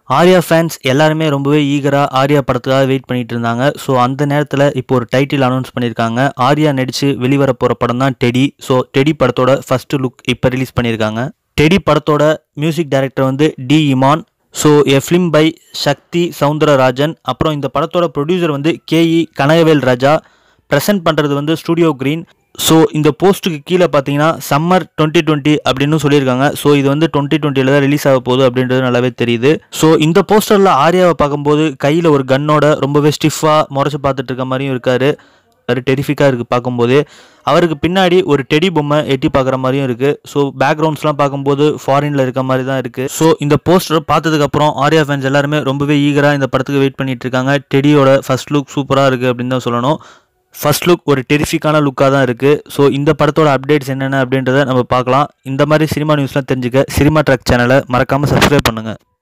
Arya fans எல்லாருமே ரொம்பவே ஈகராக ஆர்யா படத்துக்காக வெயிட் பண்ணிட்டு இருந்தாங்க ஸோ அந்த நேரத்தில் இப்போ ஒரு டைட்டில் அனௌன்ஸ் பண்ணியிருக்காங்க ஆர்யா நடித்து வெளிவர போகிற படம் தான் டெடி ஸோ டெடி படத்தோட ஃபர்ஸ்ட் லுக் இப்போ ரிலீஸ் பண்ணியிருக்காங்க டெடி படத்தோட மியூசிக் டைரக்டர் வந்து D Imman so a film by Sakthi Soundararajan அப்புறம் இந்த படத்தோட ப்ரொடியூசர் வந்து கேஇ கனகவேல் ராஜா ப்ரெசென்ட் பண்ணுறது வந்து ஸ்டூடியோ கிரீன் ஸோ இந்த போஸ்ட்டுக்கு கீழே பார்த்தீங்கன்னா சம்மர் டுவெண்ட்டி டுவெண்ட்டி அப்படின்னு சொல்லியிருக்காங்க ஸோ இது வந்து டுவெண்ட்டி டுவெண்ட்டியில் தான் ரிலீஸ் ஆக போகுது அப்படின்றது நல்லாவே தெரியுது ஸோ இந்த போஸ்டரில் ஆர்யாவை பார்க்கும்போது கையில் ஒரு கன்னோட ரொம்பவே ஸ்டிஃபாக முறைச்சு பார்த்துட்டு இருக்க மாதிரியும் இருக்காரு ஒரு டெரிஃபிக்காக இருக்குது பார்க்கும்போது அவருக்கு பின்னாடி ஒரு டெடி பொம்மை எட்டி பார்க்குற மாதிரியும் இருக்குது ஸோ பேக்ரவுண்ட்ஸ்லாம் பார்க்கும்போது ஃபாரினில் இருக்க மாதிரி தான் இருக்குது ஸோ இந்த போஸ்டர் பார்த்ததுக்கப்புறம் ஆர்யா ஃபேன்ஸ் எல்லாருமே ரொம்பவே ஈகராக இந்த படத்துக்கு வெயிட் பண்ணிட்டு இருக்காங்க டெடியோட ஃபர்ஸ்ட் லுக் சூப்பராக இருக்குது அப்படின்னு தான் சொல்லணும் ஃபர்ஸ்ட் லுக் ஒரு டெரிஃபிக்கான லுக்காக தான் இருக்குது ஸோ இந்த படத்தோட அப்டேட்ஸ் என்னென்ன அப்படின்றத நம்ம பார்க்கலாம் இந்த மாதிரி சினிமா நியூஸ்லாம் தெரிஞ்சுக்க சினிமா ட்ராக் சேனலை மறக்காமல் சப்ஸ்கிரைப் பண்ணுங்கள்